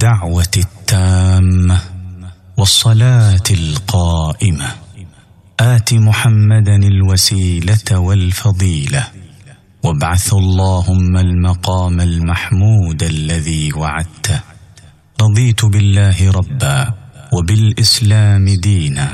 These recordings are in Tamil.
الدعوه التامه والصلاه القائمه ات محمدا الوسيله والفضيله وابعث اللهم المقام المحمود الذي وعدته رضيت بالله ربا وبالاسلام دينا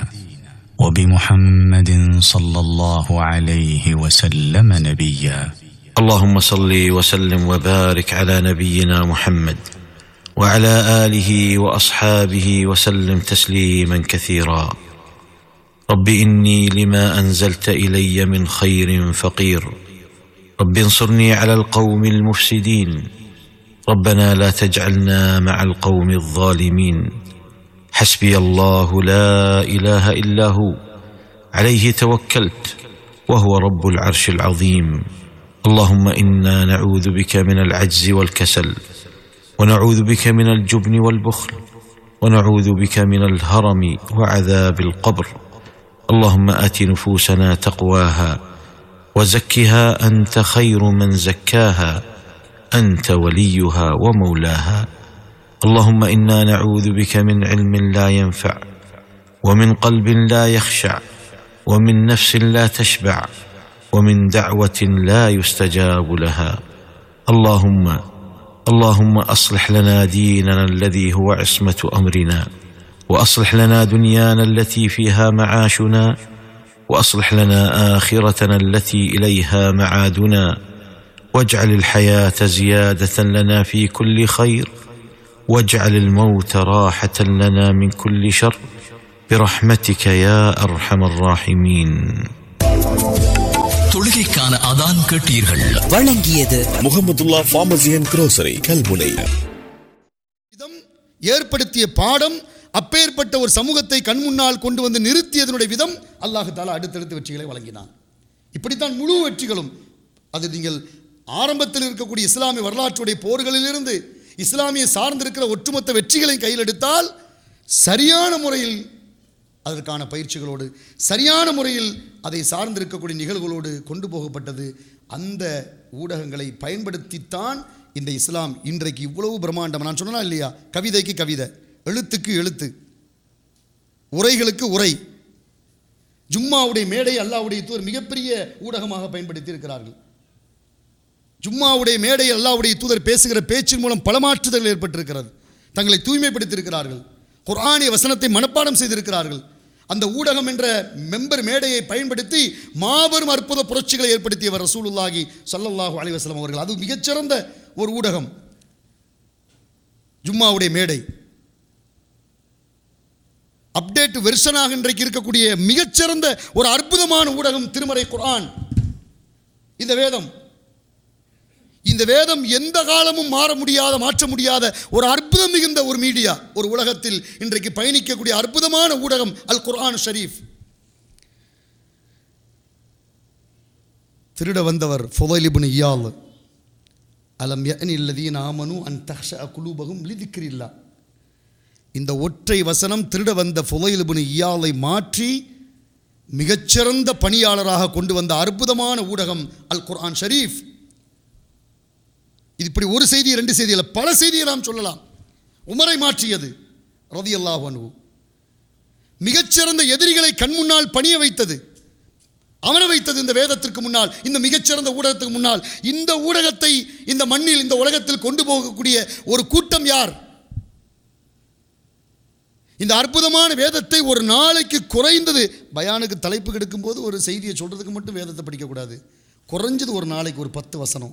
وبمحمد صلى الله عليه وسلم نبيا اللهم صل وسلم وبارك على نبينا محمد وعلى اله واصحابه وسلم تسليما كثيرا رب اني لما انزلت الي من خير فقير رب انصرني على القوم المفسدين ربنا لا تجعلنا مع القوم الظالمين حسبي الله لا اله الا هو عليه توكلت وهو رب العرش العظيم اللهم انا نعوذ بك من العجز والكسل ونعوذ بك من الجبن والبخل ونعوذ بك من الهرم وعذاب القبر اللهم ات نفوسنا تقواها وزكها انت خير من زكاها انت وليها ومولاها اللهم انا نعوذ بك من علم لا ينفع ومن قلب لا يخشع ومن نفس لا تشبع ومن دعوه لا يستجاب لها اللهم اللهم اصلح لنا ديننا الذي هو عصمه امرنا واصلح لنا دنيانا التي فيها معاشنا واصلح لنا اخرتنا التي اليها معادنا واجعل الحياه زياده لنا في كل خير واجعل الموت راحه لنا من كل شر برحمتك يا ارحم الراحمين தொழுகைக்கான அதான் கேட்டீர்கள் வழங்கியது Mohamedulla pharmacy and grocery Kalmunai விதம் ஏற்படுத்திய பாடம் அப்பேற்பட்ட ஒரு சமூகத்தை கண் முன்னால் கொண்டு வந்து நிறுத்தியதனுடைய விதம் அல்லாஹு தாலா அடுத்தடுத்து வெற்றிகளை வழங்கினான் இப்படித்தான் முழு வெற்றிகளும் அது நீங்கள் ஆரம்பத்தில் இருக்கக்கூடிய இஸ்லாமிய வரலாற்றுடைய போர்களிலிருந்து இஸ்லாமிய சார்ந்திருக்கிற ஒட்டுமொத்த வெற்றிகளை கையில் எடுத்தால் சரியான முறையில் அதற்கான பயிற்சிகளோடு சரியான முறையில் அதை சார்ந்திருக்கக்கூடிய நிகழ்வுகளோடு கொண்டு போகப்பட்டது அந்த ஊடகங்களை பயன்படுத்தித்தான் இந்த இஸ்லாம் இன்றைக்கு இவ்வளவு பிரம்மாண்டம் நான் சொன்னா இல்லையா கவிதைக்கு கவிதை எழுத்துக்கு எழுத்து உரைகளுக்கு உரை ஜும்மாவுடைய மேடை அல்லாவுடைய தூதர் மிகப்பெரிய ஊடகமாக பயன்படுத்தி இருக்கிறார்கள் ஜும்மாவுடைய மேடை அல்லாவுடைய தூதர் பேசுகிற பேச்சின் மூலம் பல மாற்றுதல்கள் ஏற்பட்டிருக்கிறது தங்களை தூய்மைப்படுத்தியிருக்கிறார்கள் குர்ஆனிய வசனத்தை மனப்பாடம் செய்திருக்கிறார்கள் அந்த ஊடகம் என்ற மெம்பர் மேடையை பயன்படுத்தி மாபெரும் அற்புத புரட்சிகளை ஏற்படுத்தியவர் ரசூலுல்லாஹி ஸல்லல்லாஹு அலைஹி வஸல்லம் அவர்கள் அது மிகச்சிறந்த ஒரு ஊடகம் ஜும்மாவுடைய மேடை அப்டேட் வெர்ஷனாக இன்றைக்கு இருக்கக்கூடிய மிகச்சிறந்த ஒரு அற்புதமான ஊடகம் திருமறை குர்ஆன் இந்த வேதம் இந்த வேதம் எந்த காலமும் மாற முடியாத மாற்ற முடியாத ஒரு அற்புதம் மிகுந்த ஒரு மீடியா ஒரு உலகத்தில் இன்றைக்கு பயணிக்கக்கூடிய அற்புதமான ஊடகம் அல் குர்ஆன் ஷரீஃப் திருட வந்தவர் ஃபுதைலிபுன் இயால் அலம் யஅனி அல்லதீன ஆமனு அன் தஹ்ஷா குலூபகும் லிதிக்ரில்லா இந்த ஒற்றை வசனம் திருட வந்த ஃபுதைலிபுன் இயாலை மாற்றி மிகச்சிறந்த பணியாளராக கொண்டு வந்த அற்புதமான ஊடகம் அல் குர்ஆன் ஷரீஃப் இது இப்படி ஒரு செய்தி ரெண்டு செய்தி இல்லை பல செய்தியை நாம் சொல்லலாம் உமரை மாற்றியது ரதி அல்லாஹ் மிகச்சிறந்த எதிரிகளை கண் முன்னால் பணிய வைத்தது அமர வைத்தது இந்த வேதத்திற்கு முன்னால் இந்த மிகச்சிறந்த ஊடகத்துக்கு முன்னால் இந்த ஊடகத்தை இந்த மண்ணில் இந்த உலகத்தில் கொண்டு போகக்கூடிய ஒரு கூட்டம் யார் இந்த அற்புதமான வேதத்தை ஒரு நாளைக்கு குறைந்தது பயானுக்கு தலைப்பு கெடுக்கும்போது ஒரு செய்தியை சொல்கிறதுக்கு மட்டும் வேதத்தை படிக்கக்கூடாது குறைஞ்சது ஒரு நாளைக்கு ஒரு பத்து வசனம்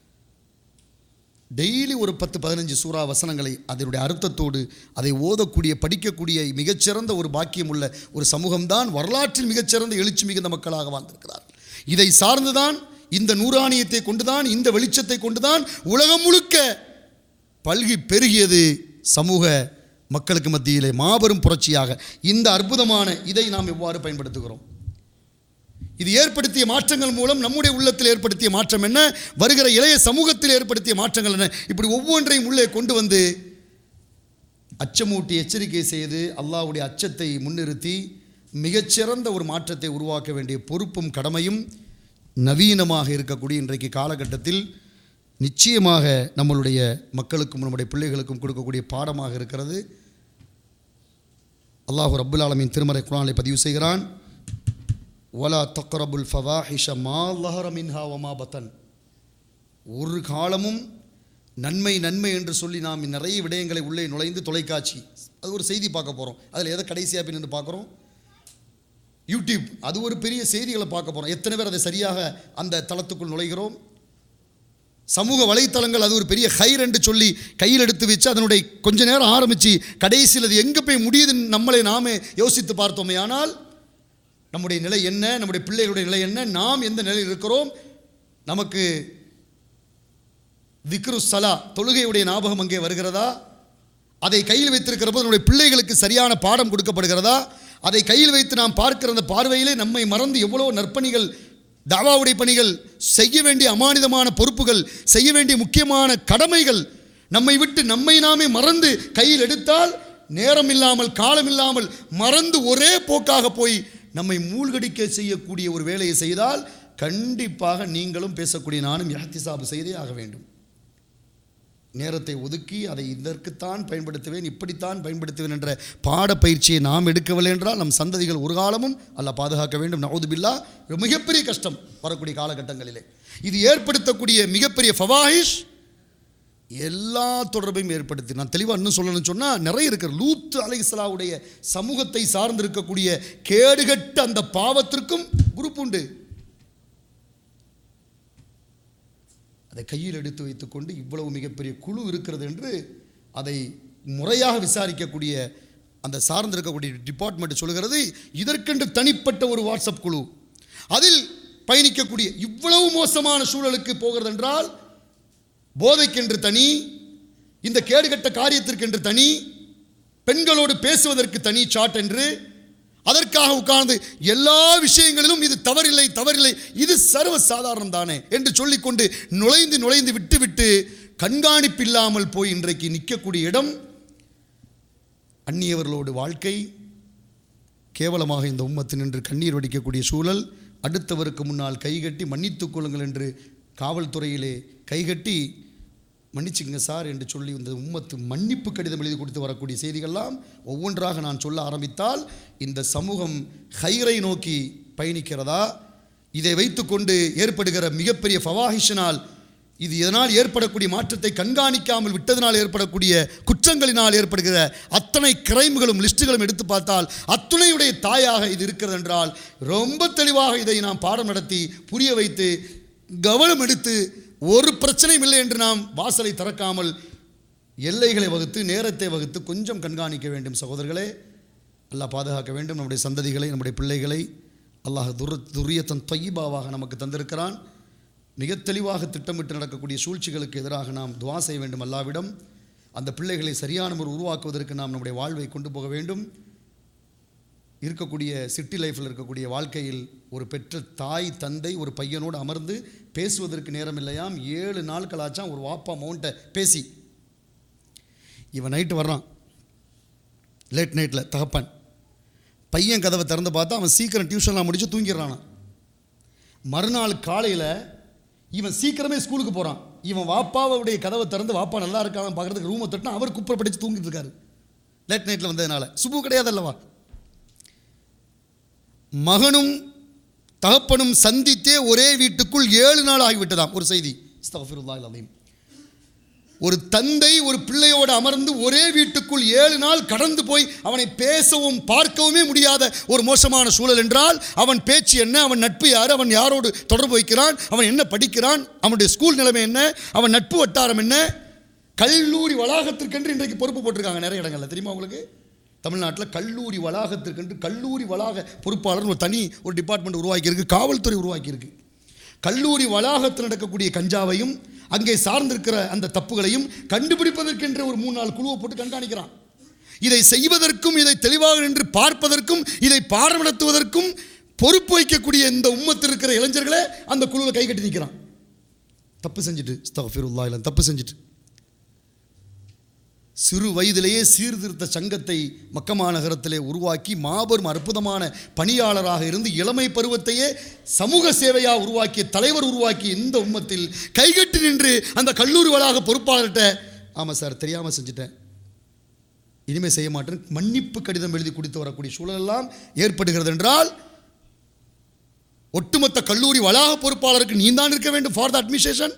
டெய்லி ஒரு பத்து பதினஞ்சு சூறா வசனங்களை அதனுடைய அர்த்தத்தோடு அதை ஓதக்கூடிய படிக்கக்கூடிய மிகச்சிறந்த ஒரு பாக்கியம் உள்ள ஒரு சமூகம்தான் வரலாற்றில் மிகச்சிறந்த எழுச்சி மிகுந்த மக்களாக வாழ்ந்திருக்கிறார்கள் இதை சார்ந்துதான் இந்த நூறாணியத்தை கொண்டுதான் இந்த வெளிச்சத்தை கொண்டுதான் உலகம் முழுக்க பல்கி பெருகியது சமூக மக்களுக்கு மத்தியிலே மாபெரும் புரட்சியாக இந்த அற்புதமான இதை நாம் எவ்வாறு பயன்படுத்துகிறோம் இது ஏற்படுத்திய மாற்றங்கள் மூலம் நம்முடைய உள்ளத்தில் ஏற்படுத்திய மாற்றம் என்ன வருகிற இளைய சமூகத்தில் ஏற்படுத்திய மாற்றங்கள் என்ன இப்படி ஒவ்வொன்றையும் உள்ளே கொண்டு வந்து அச்சமூட்டி எச்சரிக்கை செய்து அல்லாஹ்வுடைய அச்சத்தை முன்னிறுத்தி மிகச்சிறந்த ஒரு மாற்றத்தை உருவாக்க வேண்டிய பொறுப்பும் கடமையும் நவீனமாக இருக்கக்கூடிய இன்றைக்கு காலகட்டத்தில் நிச்சயமாக நம்மளுடைய மக்களுக்கும் நம்முடைய பிள்ளைகளுக்கும் கொடுக்கக்கூடிய பாடமாக இருக்கிறது அல்லாஹு ரப்புல் ஆலமீன் திருமறை குரானை பதிவு செய்கிறான் வலா தக்ரபுல் ஃபவாஹிஷ மா லஹர மின்ஹா வமா பத்தன் ஒரு காலமும் நன்மை நன்மை என்று சொல்லி நாம் நிறைய விடயங்களை உள்ளே நுழைந்து தொலைக்காட்சி அது ஒரு செய்தி பார்க்க போகிறோம் அதில் எதை கடைசியாக பின்னு பார்க்குறோம் யூடியூப் அது ஒரு பெரிய செய்திகளை பார்க்க போகிறோம் எத்தனை பேர் அதை சரியாக அந்த தளத்துக்குள் நுழைகிறோம் சமூக வலைத்தளங்கள் அது ஒரு பெரிய ஹைர் என்று சொல்லி கையில் எடுத்து வச்சு அதனுடைய கொஞ்ச நேரம் ஆரம்பித்து கடைசியில் அது எங்கே போய் முடியுதுன்னு நம்மளை நாமே யோசித்து பார்த்தோமே ஆனால் நம்முடைய நிலை என்ன நம்முடைய பிள்ளைகளுடைய நிலை என்ன நாம் எந்த நிலையில் இருக்கிறோம் நமக்கு விக்ரு சலா தொழுகையுடைய ஞாபகம் அங்கே வருகிறதா அதை கையில் வைத்திருக்கிற போது நம்முடைய பிள்ளைகளுக்கு சரியான பாடம் கொடுக்கப்படுகிறதா அதை கையில் வைத்து நாம் பார்க்கிற அந்த பார்வையிலே நம்மை மறந்து எவ்வளோ நற்பணிகள் தாவாவுடைய பணிகள் செய்ய வேண்டிய அமானிதமான பொறுப்புகள் செய்ய வேண்டிய முக்கியமான கடமைகள் நம்மை விட்டு நம்மை நாமே மறந்து கையில் எடுத்தால் நேரம் இல்லாமல் காலம் இல்லாமல் மறந்து ஒரே போக்காக போய் நம்மை மூழ்கடிக்க செய்யக்கூடிய ஒரு வேலையை செய்தால் கண்டிப்பாக நீங்களும் பேசக்கூடிய நானும் யாத்திசாபு செய்தே ஆக வேண்டும் நேரத்தை ஒதுக்கி அதை இதற்குத்தான் பயன்படுத்துவேன் இப்படித்தான் பயன்படுத்துவேன் என்ற பாடப்பயிற்சியை நாம் எடுக்கவில்லை என்றால் நம் சந்ததிகள் ஒரு காலமும் அல்ல பாதுகாக்க வேண்டும் நவுதுபில்லா ஒரு மிகப்பெரிய கஷ்டம் வரக்கூடிய காலகட்டங்களிலே இது ஏற்படுத்தக்கூடிய மிகப்பெரிய ஃபவாஹிஷ் எல்லா தொடர்பையும் ஏற்படுத்தி நான் தெளிவாக இன்னும் சொல்லணும்னு சொன்னால் நிறைய இருக்கிற லூத்து அலைசலாவுடைய சமூகத்தை சார்ந்திருக்கக்கூடிய கேடுகட்ட அந்த பாவத்திற்கும் குரூப் உண்டு அதை கையில் எடுத்து வைத்துக்கொண்டு இவ்வளவு மிகப்பெரிய குழு இருக்கிறது என்று அதை முறையாக விசாரிக்கக்கூடிய அந்த சார்ந்திருக்கக்கூடிய டிபார்ட்மெண்ட் சொல்கிறது இதற்கென்று தனிப்பட்ட ஒரு வாட்ஸ்அப் குழு அதில் பயணிக்கக்கூடிய இவ்வளவு மோசமான சூழலுக்கு போகிறது என்றால் போதைக்கென்று தனி இந்த கேடுகட்ட காரியத்திற்கென்று தனி பெண்களோடு பேசுவதற்கு தனி சாட் என்று அதற்காக உட்கார்ந்து எல்லா விஷயங்களிலும் இது தவறில்லை தவறில்லை இது சர்வ சாதாரணம் தானே என்று சொல்லிக்கொண்டு நுழைந்து நுழைந்து விட்டு விட்டு கண்காணிப்பு இல்லாமல் போய் இன்றைக்கு நிற்கக்கூடிய இடம் அந்நியவர்களோடு வாழ்க்கை கேவலமாக இந்த உம்மத்து நின்று கண்ணீர் வடிக்கக்கூடிய சூழல் அடுத்தவருக்கு முன்னால் கைகட்டி மன்னித்துக் கொள்ளுங்கள் என்று காவல்துறையிலே கைகட்டி மன்னிச்சுங்க சார் என்று சொல்லி இந்த உம்மத்து மன்னிப்பு கடிதம் எழுதி கொடுத்து வரக்கூடிய செய்திகள்லாம் ஒவ்வொன்றாக நான் சொல்ல ஆரம்பித்தால் இந்த சமூகம் ஹைரை நோக்கி பயணிக்கிறதா இதை வைத்துக்கொண்டு ஏற்படுகிற மிகப்பெரிய ஃபவாஹிஷனால் இது இதனால் ஏற்படக்கூடிய மாற்றத்தை கண்காணிக்காமல் விட்டதனால் ஏற்படக்கூடிய குற்றங்களினால் ஏற்படுகிற அத்தனை கிரைம்களும் லிஸ்ட்டுகளும் எடுத்து பார்த்தால் அத்துணையுடைய தாயாக இது இருக்கிறது என்றால் ரொம்ப தெளிவாக இதை நாம் பாடம் நடத்தி புரிய வைத்து கவனம் எடுத்து ஒரு பிரச்சனையும் இல்லை என்று நாம் வாசலை திறக்காமல் எல்லைகளை வகுத்து நேரத்தை வகுத்து கொஞ்சம் கண்காணிக்க வேண்டும் சகோதரர்களே அல்லாஹ் பாதுகாக்க வேண்டும் நம்முடைய சந்ததிகளை நம்முடைய பிள்ளைகளை அல்லாஹ் துர் துரியத்தன் தொய்பாவாக நமக்கு தந்திருக்கிறான் மிக தெளிவாக திட்டமிட்டு நடக்கக்கூடிய சூழ்ச்சிகளுக்கு எதிராக நாம் துவா செய்ய வேண்டும் அல்லாவிடம் அந்த பிள்ளைகளை சரியான ஒரு உருவாக்குவதற்கு நாம் நம்முடைய வாழ்வை கொண்டு போக வேண்டும் இருக்கக்கூடிய சிட்டி லைஃப்பில் இருக்கக்கூடிய வாழ்க்கையில் ஒரு பெற்ற தாய் தந்தை ஒரு பையனோடு அமர்ந்து பேசுவதற்கு நேரம் இல்லையாம் ஏழு நாட்களாச்சாம் ஒரு வாப்பா மவுண்ட்டை பேசி இவன் நைட்டு வர்றான் லேட் நைட்டில் தகப்பன் பையன் கதவை திறந்து பார்த்தா அவன் சீக்கிரம் டியூஷன்லாம் முடிச்சு தூங்கிடுறானா மறுநாள் காலையில் இவன் சீக்கிரமே ஸ்கூலுக்கு போகிறான் இவன் வாப்பாவுடைய கதவை திறந்து வாப்பா நல்லா இருக்கான்னு பார்க்குறதுக்கு ரூமை தட்டினா அவர் குப்பை படித்து தூங்கிட்டு இருக்காரு லேட் நைட்டில் வந்ததுனால சுபு கிடையாது அல்லவா மகனும் தகப்பனும் சந்தித்தே ஒரே வீட்டுக்குள் ஏழு நாள் ஆகிவிட்டதாம் ஒரு செய்தி அஸ்தக்ஃபிருல்லாஹில் அலீம் ஒரு தந்தை ஒரு பிள்ளையோடு அமர்ந்து ஒரே வீட்டுக்குள் ஏழு நாள் கடந்து போய் அவனை பேசவும் பார்க்கவுமே முடியாத ஒரு மோசமான சூழல் என்றால் அவன் பேச்சு என்ன அவன் நட்பு யார் அவன் யாரோடு தொடர்பு வைக்கிறான் அவன் என்ன படிக்கிறான் அவனுடைய ஸ்கூல் நிலைமை என்ன அவன் நட்பு வட்டாரம் என்ன கல்லூரி வளாகத்திற்கென்று இன்றைக்கு பொறுப்பு போட்டிருக்காங்க நிறைய இடங்கள்ல தெரியுமா உங்களுக்கு தமிழ்நாட்டில் கல்லூரி வளாகத்திற்கென்று கல்லூரி வளாக பொறுப்பாளர் ஒரு தனி ஒரு டிபார்ட்மெண்ட் உருவாக்கியிருக்கு காவல்துறை உருவாக்கியிருக்கு கல்லூரி வளாகத்தில் நடக்கக்கூடிய கஞ்சாவையும் அங்கே சார்ந்திருக்கிற அந்த தப்புகளையும் கண்டுபிடிப்பதற்கென்ற ஒரு மூணு நாள் குழுவை போட்டு கண்காணிக்கிறான் இதை செய்வதற்கும் இதை தெளிவாக நின்று பார்ப்பதற்கும் இதை பாடம் நடத்துவதற்கும் பொறுப்பு வைக்கக்கூடிய இந்த உம்மத்தில் இருக்கிற இளைஞர்களை அந்த குழுவில் கை கட்டி நிற்கிறான் தப்பு செஞ்சுட்டு ஸ்தஃபிருல்லா இல்லை தப்பு செஞ்சுட்டு சிறு வயதிலேயே சீர்திருத்த சங்கத்தை மக்கமா நகரத்திலே உருவாக்கி மாபெரும் அற்புதமான பணியாளராக இருந்து இளமை பருவத்தையே சமூக சேவையாக உருவாக்கிய தலைவர் உருவாக்கிய இந்த உம்மத்தில் கைகட்டி நின்று அந்த கல்லூரி வளாக பொறுப்பாளர்கிட்ட ஆமாம் சார் தெரியாமல் செஞ்சுட்டேன் இனிமேல் செய்ய மாட்டேன் மன்னிப்பு கடிதம் எழுதி கொடுத்து வரக்கூடிய சூழலெல்லாம் ஏற்படுகிறது என்றால் ஒட்டுமொத்த கல்லூரி வளாக பொறுப்பாளருக்கு நீ தான் இருக்க வேண்டும் ஃபார் த அட்மினிஸ்ட்ரேஷன்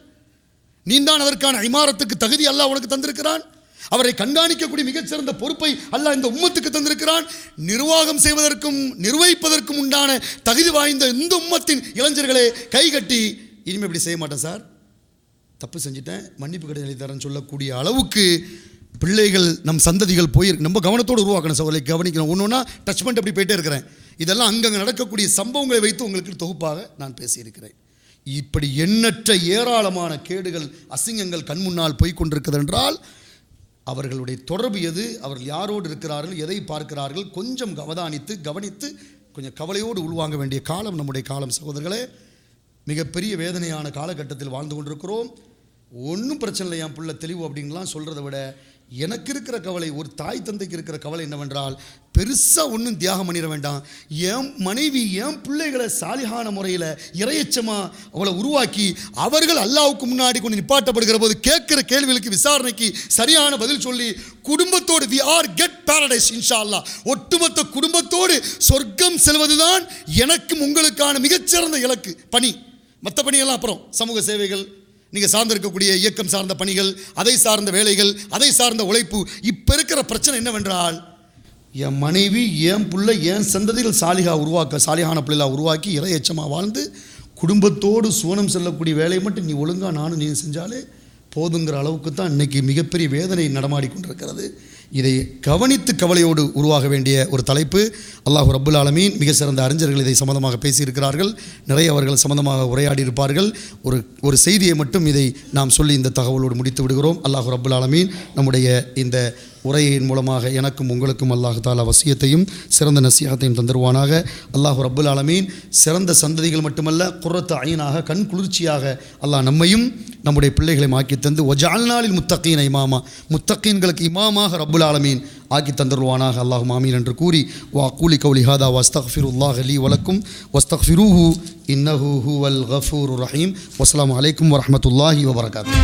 நீ தான் அதற்கான இமாரத்துக்கு தகுதி அல்லாஹ் உனக்கு தந்திருக்கிறான் அவரை கண்காணிக்கக்கூடிய மிகச்சிறந்த பொறுப்பை அல்லாஹ் இந்த உம்மத்துக்கு தந்திருக்கிறான் நிர்வாகம் செய்வதற்கும் நிர்வகிப்பதற்கும் உண்டான தகுதி வாய்ந்த இந்த உம்மத்தின் இளைஞர்களே கைகட்டி இனிமேல் இப்படி செய்ய மாட்டேன் சார் தப்பு செஞ்சிட்டேன் மன்னிப்பு கடிதம் எழுதி தரேன்னு சொல்லக்கூடிய அளவுக்கு பிள்ளைகள் நம் சந்ததிகள் போயிருக்கு நம்ம கவனத்தோடு உருவாக்கணும் சோதனை கவனிக்கணும் ஒன்று ஒன்றா டச் பண்ணிட்டு அப்படி போயிட்டே இருக்கிறேன் இதெல்லாம் அங்கங்கே நடக்கக்கூடிய சம்பவங்களை வைத்து உங்களுக்கு தொகுப்பாக நான் பேசியிருக்கிறேன் இப்படி எண்ணற்ற ஏராளமான கேடுகள் அசிங்கங்கள் கண் முன்னால் போய் கொண்டிருக்கிறது என்றால் அவர்களுடைய தொடர்பு எது அவர்கள் யாரோடு இருக்கிறார்கள் எதை பார்க்கிறார்கள் கொஞ்சம் அவதானித்து கவனித்து கொஞ்சம் கவலையோடு உள்வாங்க வேண்டிய காலம் நம்முடைய காலம் சகோதரர்களே மிகப்பெரிய வேதனையான காலகட்டத்தில் வாழ்ந்து கொண்டிருக்கிறோம் ஒன்றும் பிரச்சனை இல்லை என் பிள்ளை தெளிவு அப்படின்லாம் சொல்கிறத விட எனக்கு இருக்கிற கவலை ஒரு தாய் தந்தைக்கு இருக்கிற கவலை என்னவென்றால் பெருசாக ஒன்றும் தியாகம் பண்ணிட வேண்டாம் என் மனைவி என் பிள்ளைகளை சாலிகான முறையில் இரையச்சமாக அவளை உருவாக்கி அவர்கள் அல்லாவுக்கு முன்னாடி கொண்டு நிப்பாட்டப்படுகிற போது கேட்குற கேள்விகளுக்கு விசாரணைக்கு சரியான பதில் சொல்லி குடும்பத்தோடு வி ஆர் கெட் பாரடைஸ் இன்ஷா அல்லா ஒட்டுமொத்த குடும்பத்தோடு சொர்க்கம் செல்வதுதான் எனக்கும் உங்களுக்கான மிகச்சிறந்த இலக்கு பணி மற்ற பணியெல்லாம் அப்புறம் சமூக சேவைகள் நீங்கள் சார்ந்திருக்கக்கூடிய இயக்கம் சார்ந்த பணிகள் அதை சார்ந்த வேலைகள் அதை சார்ந்த உழைப்பு இப்போ இருக்கிற பிரச்சனை என்னவென்றால் என் மனைவி என் பிள்ளை என் சந்ததிகள் சாலிகா உருவாக்க சாலிகான பிள்ளைகளா உருவாக்கி இறை எச்சமாக வாழ்ந்து குடும்பத்தோடு சுவனம் செல்லக்கூடிய வேலையை மட்டும் நீ ஒழுங்காக நானும் நீ செஞ்சாலே போதுங்கிற அளவுக்கு தான் இன்னைக்கு மிகப்பெரிய வேதனை நடமாடி கொண்டிருக்கிறது இதை கவனித்து கவலையோடு உருவாக வேண்டிய ஒரு தலைப்பு அல்லாஹ் ரப்புல் ஆலமீன் மிக சிறந்த அறிஞர்கள் இதை சம்பந்தமாக பேசியிருக்கிறார்கள் நிறைய அவர்கள் சம்பந்தமாக உரையாடி இருப்பார்கள் ஒரு ஒரு செய்தியை மட்டும் இதை நாம் சொல்லி இந்த தகவலோடு முடித்து விடுகிறோம் அல்லாஹ் ரப்புல் ஆலமீன் நம்முடைய இந்த உரையின் மூலமாக எனக்கும் உங்களுக்கும் அல்லாஹ் தாலா வசியத்தையும் சிறந்த நசியத்தையும் தந்துருவானாக அல்லாஹ் ரப்புல் ஆலமீன் சிறந்த சந்ததிகள் மட்டுமல்ல குரத்து ஐனாக கண் குளிர்ச்சியாக அல்லாஹ் நம்மையும் நம்முடைய பிள்ளைகளையும் ஆக்கி தந்து ஒஜால்நாளில் முத்தகீன இமாமா முத்தகீன்களுக்கு இமாமாக ரப்புல் ஆலமீன் ஆக்கி தந்துருவானாக அல்லாஹ் மாமீன் என்று கூறி வா கூலி கௌலி ஹாதா வஸ்தக்ஃபிருல்லாஹ் லி வலக்கும் வஸ்தக்ஃபிரூஹு இன்னஹு ஹுவல் கஃபூர் ரஹீம் வஸ்ஸலாமு அலைக்கும் வரஹ்மத்துல்லாஹி வபரகாத்துஹு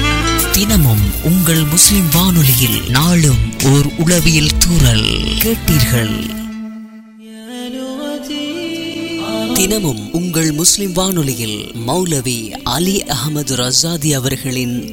தினமும் உங்கள் முஸ்லிம் வானொலியில் நாளும் ஓர் உளவியல் தூறல் கேட்டீர்கள் தினமும் உங்கள் முஸ்லிம் வானொலியில் மௌலவி அலி அகமது ரசாதி அவர்களின்